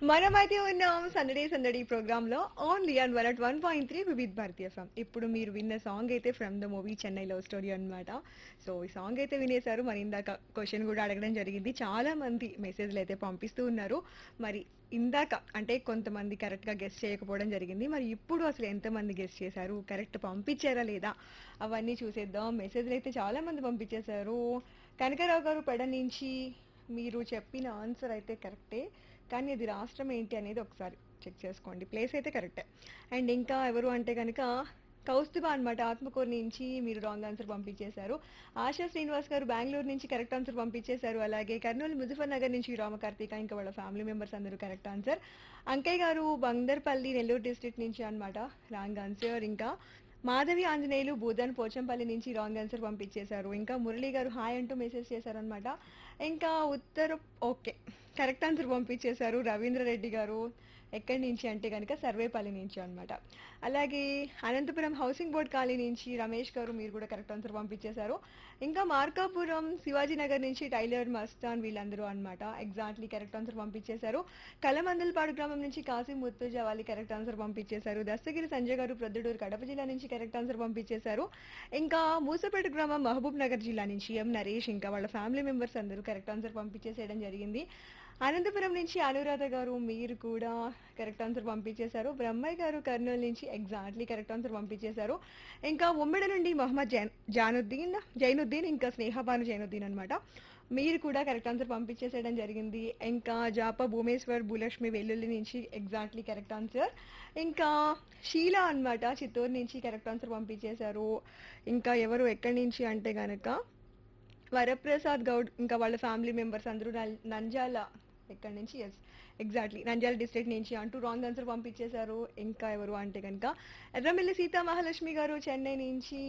మనమైతే ఉన్నాం సందడి సందడి ప్రోగ్రామ్ లో only and one at one point three వివిధ్ భారతీయ ఎఫ్ఎం ఇప్పుడు మీరు విన్న సాంగ్ అయితే from the movie Chennai love story అన్నమాట సో ఈ సాంగ్ అయితే వినేశారు మరి ఇందాక క్వశ్చన్ కూడా అడగడం జరిగింది చాలా మంది మెసేజ్లు అయితే పంపిస్తూ ఉన్నారు మరి ఇందాక అంటే కొంతమంది కరెక్ట్ గా గెస్ట్ చేయకపోవడం జరిగింది మరి ఇప్పుడు అసలు ఎంతమంది గెస్ట్ చేశారు కరెక్ట్ పంపించారా లేదా అవన్నీ చూసేద్దాం మెసేజ్లు అయితే చాలా మంది పంపించేశారు కనకరావు గారు పెడ నుంచి మీరు చెప్పిన ఆన్సర్ అయితే కరెక్టే కానీ అది రాష్ట్రం ఏంటి అనేది ఒకసారి చెక్ చేసుకోండి ప్లేస్ అయితే కరెక్టే అండ్ ఇంకా ఎవరు అంటే కనుక కౌస్తుభ అనమాట ఆత్మకూరు నుంచి మీరు రాంగ్ ఆన్సర్ పంపించేశారు ఆశా శ్రీనివాస్ గారు బెంగళూరు నుంచి కరెక్ట్ ఆన్సర్ పంపించేశారు అలాగే కర్నూలు ముజఫర్ నగర్ నుంచి రామకార్తిక ఇంకా వాళ్ళ ఫ్యామిలీ మెంబర్స్ అందరూ correct answer Ankaiah garu Bandarpalli Nellore district నుంచి అన్నమాట రాంగ్ ఆన్సర్ ఇంకా మాధవి ఆంజనేయులు బూదన్ పోచంపల్లి నుంచి రాంగ్ ఆన్సర్ పంపించేశారు ఇంకా మురళి గారు హాయ్ అంటూ మెసేజ్ చేశారనమాట ఇంకా ఉత్తర ఓకే కరెక్ట్ ఆన్సర్ పంపించేశారు రవీంద్ర రెడ్డి గారు ఎక్కడి నుంచి అంటే కనుక సర్వేపల్లి నుంచి అన్నమాట అలాగే అనంతపురం హౌసింగ్ బోర్డ్ కాలనీ నుంచి రమేష్ గారు మీరు కూడా కరెక్ట్ ఆన్సర్ పంపించేశారు ఇంకా మార్కాపురం శివాజీ నగర్ నుంచి టైలర్ మస్తాన్ వీళ్ళందరూ అన్నమాట ఎగ్జాక్ట్లీ కరెక్ట్ ఆన్సర్ పంపించేశారు కలమందలపాడు గ్రామం నుంచి కాసిం ముత్తుజా వాళ్ళు కరెక్ట్ ఆన్సర్ పంపించేశారు దస్తగిరి సంజయ్ గారు ప్రొద్దుటూరు కడప జిల్లా నుంచి కరెక్ట్ ఆన్సర్ పంపించేశారు ఇంకా మూసపేట గ్రామం మహబూబ్ నగర్ జిల్లా నుంచి ఎం నరేష్ ఇంకా వాళ్ళ ఫ్యామిలీ మెంబర్స్ అందరూ కరెక్ట్ ఆన్సర్ పంపించేసేయడం జరిగింది అనంతపురం నుంచి అనురాధ గారు మీరు కూడా కరెక్ట్ ఆన్సర్ పంపించేశారు బ్రహ్మయ్య గారు కర్నూలు నుంచి ఎగ్జాక్ట్లీ కరెక్ట్ ఆన్సర్ పంపించేశారు ఇంకా ఉమ్మిడి నుండి మొహమ్మద్ జైన్ జానుద్దీన్ జైనుద్దీన్ ఇంకా స్నేహబాను జైనుద్దీన్ అన్నమాట మీరు కూడా కరెక్ట్ ఆన్సర్ పంపించేసేయడం జరిగింది ఇంకా జాప భూమేశ్వర్ భూలక్ష్మి వెల్లుల్లి నుంచి ఎగ్జాక్ట్లీ కరెక్ట్ ఆన్సర్ ఇంకా షీలా అన్నమాట చిత్తూరు నుంచి కరెక్ట్ ఆన్సర్ పంపించేశారు ఇంకా ఎవరు ఎక్కడి నుంచి అంటే గనక వరప్రసాద్ గౌడ్ ఇంకా వాళ్ళ ఫ్యామిలీ మెంబర్స్ అందరూ నల్- నంజాల ఎక్కడి నుంచి ఎస్ ఎగ్జాక్ట్లీ నంద్యాల డిస్ట్రిక్ట్ నుంచి అంటూ రాంగ్ ఆన్సర్ పంపించేశారు ఇంకా ఎవరు అంటే కనుక ఎర్రమిల్లి సీతా మహాలక్ష్మి గారు చెన్నై నుంచి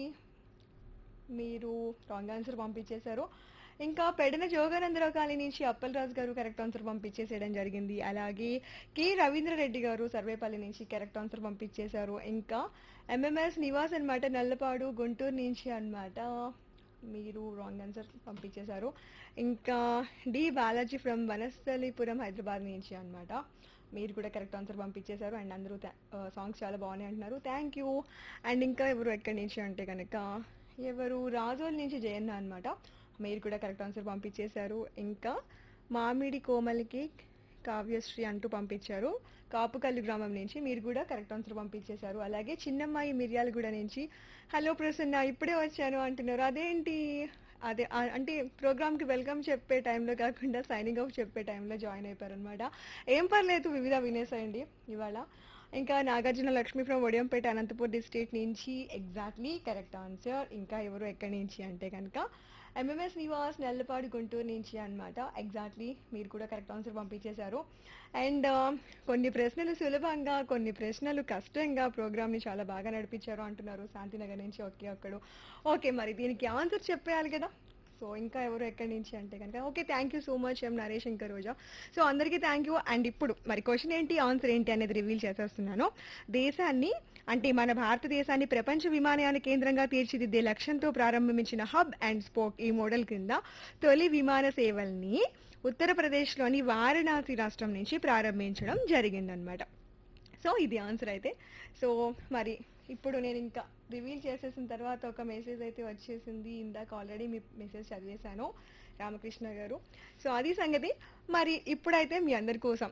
మీరు రాంగ్ ఆన్సర్ పంపించేశారు ఇంకా పెడన జోగానందరావు కాలనీ నుంచి అప్పలరాజు గారు కరెక్ట్ ఆన్సర్ పంపించేసేయడం జరిగింది అలాగే కె రవీంద్రరెడ్డి గారు సర్వేపల్లి నుంచి కరెక్ట్ ఆన్సర్ పంపించేశారు ఇంకా ఎంఎంఎస్ నివాస్ అన్నమాట నల్లపాడు గుంటూరు నుంచి అన్నమాట మీరు రాంగ్ ఆన్సర్ పంపించేశారు ఇంకా డి బాలాజీ ఫ్రమ్ వనస్థలిపురం హైదరాబాద్ నుంచి అన్నమాట మీరు కూడా కరెక్ట్ ఆన్సర్ పంపించేశారు అండ్ అందరూ సాంగ్స్ చాలా బాగున్నాయి అంటున్నారు థ్యాంక్ యూ అండ్ ఇంకా ఎవరు ఎక్కడి నుంచి అంటే కనుక ఎవరు రాజోల్ నుంచి జయన్న అన్నమాట మీరు కూడా కరెక్ట్ ఆన్సర్ పంపించేశారు ఇంకా మామిడి కోమలికి కావ్యశ్రీ అంటూ పంపించారు కాపుకల్లి గ్రామం నుంచి మీరు కూడా కరెక్ట్ ఆన్సర్ పంపించేశారు అలాగే చిన్నమ్మాయి మిర్యాలగూడ నుంచి హలో ప్రసన్న ఇప్పుడే వచ్చాను అంటున్నారు అదేంటి అదే ఆ- అంటే ప్రోగ్రామ్కి వెల్కమ్ చెప్పే టైంలో కాకుండా సైనింగ్ ఆఫ్ చెప్పే టైంలో జాయిన్ అయిపోయారు అనమాట ఏం పర్లేదు వివిధ వినేసేయండి ఇవాళ ఇంకా నాగార్జున లక్ష్మి ఫ్రమ్ ఒడియంపేట అనంతపూర్ డిస్ట్రిక్ట్ నుంచి ఎగ్జాక్ట్లీ కరెక్ట్ ఆన్సర్ ఇంకా ఎవరు ఎక్కడి నుంచి అంటే కనుక ఎంఎంఎస్ నివాస్ నెల్లపాడు గుంటూరు నుంచి అన్నమాట ఎగ్జాక్ట్లీ మీరు కూడా కరెక్ట్ ఆన్సర్ పంపించేశారు అండ్ కొన్ని ప్రశ్నలు సులభంగా కొన్ని ప్రశ్నలు కష్టంగా ప్రోగ్రామ్ని చాలా బాగా నడిపించారు అంటున్నారు శాంతినగర్ నుంచి ఒకే ఒక్కడు ఓకే మరి దీనికి ఆన్సర్ చెప్పేయాలి కదా సో ఇంకా ఎవరు ఎక్కడి నుంచి అంటే కనుక okay thank you so much M Naresh ఇంకా రోజా సో అందరికీ థ్యాంక్ యూ అండ్ ఇప్పుడు మరి క్వశ్చన్ ఏంటి ఆన్సర్ ఏంటి అనేది రివీల్ చేసేస్తున్నాను దేశాన్ని అంటే మన భారతదేశాన్ని ప్రపంచ విమానయాన కేంద్రంగా తీర్చిదిద్దే లక్ష్యంతో ప్రారంభించిన హబ్ అండ్ స్పోక్ ఈ మోడల్ కింద తొలి విమాన సేవల్ని ఉత్తరప్రదేశ్లోని వారణాసి రాష్ట్రం నుంచి ప్రారంభించడం జరిగిందనమాట సో ఇది ఆన్సర్ అయితే సో మరి ఇప్పుడు నేను ఇంకా రివీల్ చేసేసిన తర్వాత ఒక మెసేజ్ అయితే వచ్చేసింది ఇందాక ఆల్రెడీ మీ మెసేజ్ చదివేశాను రామకృష్ణ గారు సో అది సంగతి మరి ఇప్పుడైతే మీ అందరి కోసం